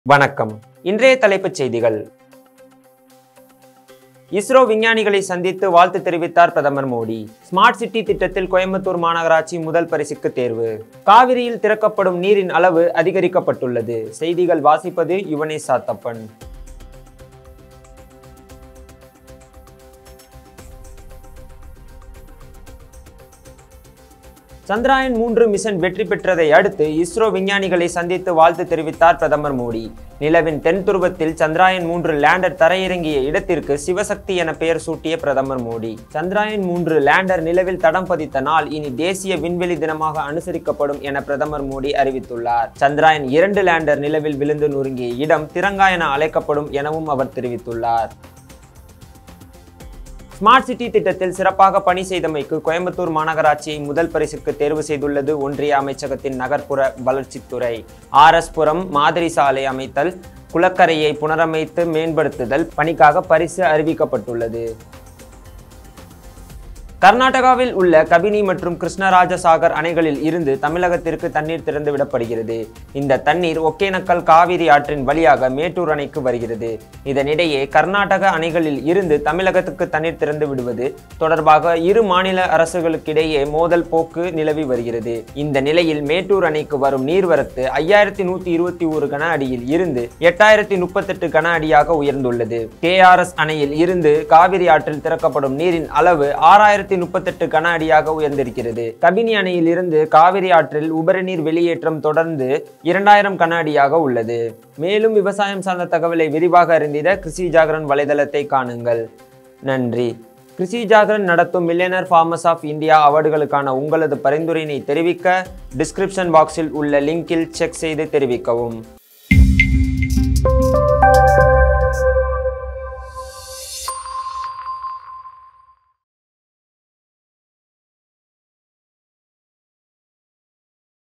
வணக்கம் இன்றைய தலைப்புச் செய்திகள் இஸ்ரோ விஞ்ஞானிகளை சந்தித்து வாழ்த்து தெரிவித்தார் பிரதமர் மோடி ஸ்மார்ட் சிட்டி திட்டத்தில் கோயம்புத்தூர் மாநகராட்சி முதல் பரிசுக்கு தேர்வு காவிரியில் திறக்கப்படும் நீரின் அளவு அதிகரிக்கப்பட்டுள்ளது செய்திகள் வாசிப்பது யுவனேஷ் சாத்தப்பன் சந்திராயன் மூன்று மிஷன் வெற்றி பெற்றதை அடுத்து இஸ்ரோ விஞ்ஞானிகளை சந்தித்து வாழ்த்து தெரிவித்தார் பிரதமர் மோடி நிலவின் தென் துருவத்தில் சந்திராயன் மூன்று லேண்டர் தரையிறங்கிய இடத்திற்கு சிவசக்தி என பெயர் சூட்டிய பிரதமர் மோடி சந்திராயன் மூன்று லேண்டர் நிலவில் தடம் பதித்த நாள் இனி தேசிய விண்வெளி தினமாக அனுசரிக்கப்படும் என பிரதமர் மோடி அறிவித்துள்ளார் சந்திராயன் இரண்டு லேண்டர் நிலவில் விழுந்து நொறுங்கிய இடம் திரங்கா என அழைக்கப்படும் எனவும் அவர் தெரிவித்துள்ளார் ஸ்மார்ட் சிட்டி திட்டத்தில் சிறப்பாக பணி செய்தமைக்கு கோயம்புத்தூர் மாநகராட்சியை முதல் பரிசுக்கு தேர்வு செய்துள்ளது ஒன்றிய அமைச்சகத்தின் நகர்ப்புற வளர்ச்சித்துறை ஆர்எஸ் புரம் மாதிரி சாலை அமைத்தல் குளக்கரையை புனரமைத்து மேம்படுத்துதல் பணிக்காக பரிசு அறிவிக்கப்பட்டுள்ளது கர்நாடகாவில் உள்ள கபினி மற்றும் கிருஷ்ணராஜசாகர் அணைகளில் இருந்து தமிழகத்திற்கு தண்ணீர் திறந்து விடப்படுகிறது இந்த தண்ணீர் ஒகேனக்கல் காவிரி ஆற்றின் வழியாக மேட்டூர் அணைக்கு வருகிறது இதனிடையே கர்நாடக அணைகளில் இருந்து தமிழகத்துக்கு தண்ணீர் திறந்து விடுவது தொடர்பாக இரு மாநில அரசுகளுக்கிடையே மோதல் போக்கு நிலவி வருகிறது இந்த நிலையில் மேட்டூர் அணைக்கு வரும் நீர்வரத்து ஐயாயிரத்தி நூத்தி இருபத்தி ஒரு கன அடியில் இருந்து எட்டாயிரத்தி முப்பத்தெட்டு கன அடியாக உயர்ந்துள்ளது கேஆர்எஸ் அணையில் இருந்து காவிரி ஆற்றில் திறக்கப்படும் நீரின் அளவு ஆறாயிரத்தி முப்பத்தெட்டு கன அடியாக உயர்ந்திருக்கிறது கபினி அணையில் இருந்து காவிரி ஆற்றில் உபரி நீர் வெளியேற்றம் தொடர்ந்து இரண்டாயிரம் கன அடியாக உள்ளது மேலும் விவசாயம் சார்ந்த தகவலை விரிவாக அறிந்திட கிருஷி ஜாகரன் வலைதளத்தை காணுங்கள் நன்றி கிருஷி ஜாகரன் நடத்தும் மில்லியனர் ஃபார்மர்ஸ் ஆஃப் இந்தியா அவார்டுகளுக்கான உங்களது பரிந்துரையினை தெரிவிக்க டிஸ்கிரிப்ஷன் பாக்ஸில் உள்ள லிங்கில் செக் செய்து தெரிவிக்கவும்